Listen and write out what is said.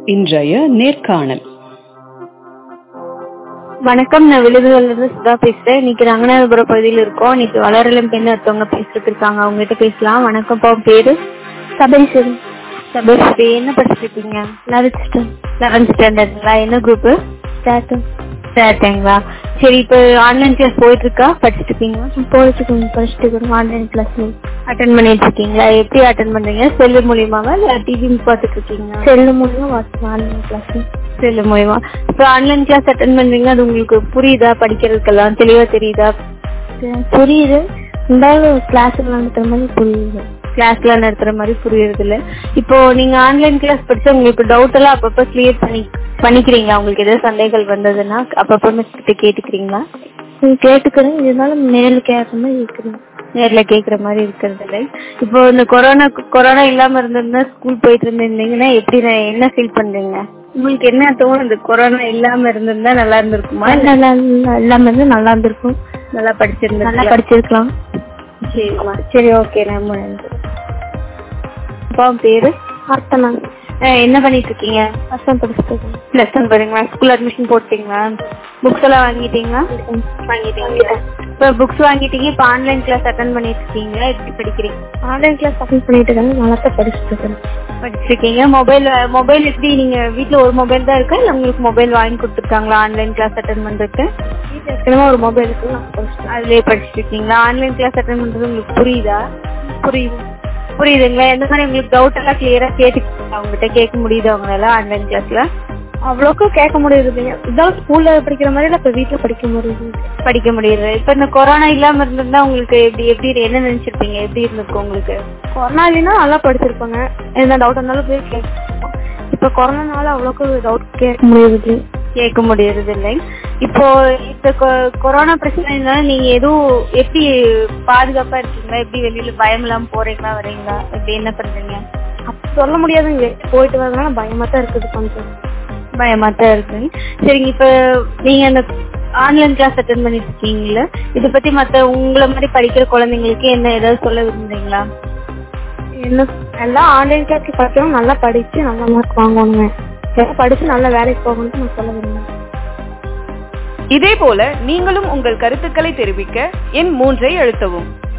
இன்றைய நேர்காணல் வணக்கம் நான் விழுதுகள்ல சுதா பேசுறேன் இன்னைக்கு ரங்கநாதபுரம் பகுதியில் இருக்கோம் இன்னைக்கு வளரலம் பெண் ஒருத்தவங்க பேசிட்டு இருக்காங்க அவங்க கிட்ட பேசலாம் வணக்கம் பா உங்க பேரு சபரிஸ்வரி சபரிஸ்ரீ என்ன படிச்சுட்டு இருக்கீங்க லெவன்த் ஸ்டாண்டர்ட் லெவன்த் ஸ்டாண்டர்டுங்களா என்ன குரூப் ஸ்டார்டிங் சரிங்களா சரி இப்போ ஆன்லைன் கிளாஸ் போயிட்டு இருக்கா படிச்சுட்டு இருக்கீங்களா போயிட்டு படிச்சுட்டு இருக்கோம் ஆன்லைன் கிளாஸ் அட்டன் பண்ணிட்டு இருக்கீங்களா எப்படி அட்டன் பண்றீங்க செல்லு மூலியமாவா இல்ல டிவி பார்த்துட்டு இருக்கீங்களா செல்லு மூலியமா வாட்ஸ்அப் ஆன்லைன் கிளாஸ் செல்லு மூலியமா இப்போ ஆன்லைன் கிளாஸ் அட்டன் பண்றீங்க அது உங்களுக்கு புரியுதா படிக்கிறதுக்கெல்லாம் தெளிவா தெரியுதா புரியுது இருந்தாலும் கிளாஸ் நடத்துற மாதிரி புரியுது கிளாஸ்ல நடத்துற மாதிரி புரியுறது இல்ல இப்போ நீங்க ஆன்லைன் கிளாஸ் படிச்சு உங்களுக்கு டவுட் எல்லாம் அப்பப்ப கிளியர் பண்ணி பண்ணிக்கிறீங்களா உங்களுக்கு ஏதாவது சந்தேகங்கள் வந்ததுன்னா அப்பப்ப மிஸ் கிட்ட கேட்டுக்கிறீங்களா கேட்டுக்கிறேன் இருந்தாலும் நேரில் கேட்கற மாதிரி இருக்கிறேன் நேர்ல கேக்குற மாதிரி இருக்கிறது இல்லை இப்போ இந்த கொரோனா கொரோனா இல்லாம இருந்திருந்தா ஸ்கூல் போயிட்டு இருந்திருந்தீங்கன்னா எப்படி நான் என்ன ஃபீல் பண்றீங்க உங்களுக்கு என்ன தோணுது கொரோனா இல்லாம இருந்திருந்தா நல்லா இருந்திருக்குமா இல்ல நல்லா எல்லாமே வந்து நல்லா இருந்திருக்கும் நல்லா நல்லா படிச்சிருந்தா படிச்சிருக்கலாம் சரிம்மா சரி ஓகே நம்ம அப்பா பேரு அர்த்தனா அஹ் என்ன பண்ணிட்டு இருக்கீங்க பசங்க படிச்சுட்டு இருக்கேன் பிளஸ் ஒன் போறீங்களா ஸ்கூல் அட்மிஷன் போட்டீங்களா புக்ஸ் எல்லாம் வாங்கிட்டீங்களா வாங்கிட்டீங்க இப்போ புக்ஸ் வாங்கிட்டீங்க இப்போ ஆன்லைன் கிளாஸ் அட்டன் பண்ணிட்டு இருக்கீங்க எப்படி படிக்கிறீங்க ஆன்லைன் கிளாஸ் அட்டன் பண்ணிட்டு இருக்காங்க நல்லா தான் படிச்சுட்டு இருக்கேன் படிச்சிருக்கீங்க மொபைல் மொபைல் எப்படி நீங்க வீட்ல ஒரு மொபைல் தான் இருக்கா இல்ல உங்களுக்கு மொபைல் வாங்கி கொடுத்துருக்காங்களா ஆன்லைன் கிளாஸ் அட்டன் பண்றதுக்கு வீட்டில் ஏற்கனவே ஒரு மொபைல் இருக்கு நான் படிச்சுட்டு அதுலயே படிச்சிட்டு இருக்கீங்களா ஆன்லைன் கிளாஸ் அட்டன் பண்றது உங்களுக்கு புரியுதா புரியுது புரியுதுங்களா எந்த மாதிரி உங்களுக்கு டவுட் எல்லாம் கிளியரா கேட்டுக்கிட்டீங்களா உங்ககிட்ட கேட்க முடியுது அவங்களால ஆன்லைன் கிளாஸ்ல அவ்வளோக்கும் கேட்க முடியுது இல்லையா இதாலும் ஸ்கூல்ல படிக்கிற மாதிரி இல்லை இப்போ வீட்டில் படிக்க முடியுது படிக்க முடியுது இப்ப இந்த கொரோனா இல்லாம இருந்திருந்தா உங்களுக்கு எப்படி எப்படி என்ன நினைச்சிருப்பீங்க எப்படி இருந்திருக்கும் உங்களுக்கு கொரோனா இல்லைன்னா நல்லா படிச்சிருப்பாங்க என்ன டவுட் இருந்தாலும் போய் கேட்போம் இப்போ கொரோனானால அவ்வளோக்கு டவுட் கேட்க முடியுது கேட்க முடியறது இல்லை இப்போ இந்த கொ- கொரோனா பிரச்சனைனால நீங்க எதுவும் எப்படி பாதுகாப்பா இருக்கீங்களா எப்படி வெளியில பயம் இல்லாம போறீங்களா வரீங்களா எப்படி என்ன பண்றீங்க அப்ப சொல்ல முடியாதுங்க போயிட்டு வரதுனால பயமா தான் இருக்குது கொஞ்சம் பயமா தான் இருக்கு சரிங்க இப்ப நீங்க அந்த ஆன்லைன் கிளாஸ் அட்டன் பண்ணிட்டு இருக்கீங்களா இத பத்தி மத்த உங்களை மாதிரி படிக்கிற குழந்தைங்களுக்கு என்ன ஏதாவது சொல்ல விரும்புறீங்களா என்ன எல்லாம் ஆன்லைன் கிளாஸ் படிக்கணும் நல்லா படிச்சு நல்ல மார்க் வாங்கணுங்க எல்லாம் படிச்சு நல்ல வேலைக்கு போகணும்னு நான் சொல்ல விரும்புறேன் இதேபோல நீங்களும் உங்கள் கருத்துக்களை தெரிவிக்க எண் மூன்றை அழுத்தவும்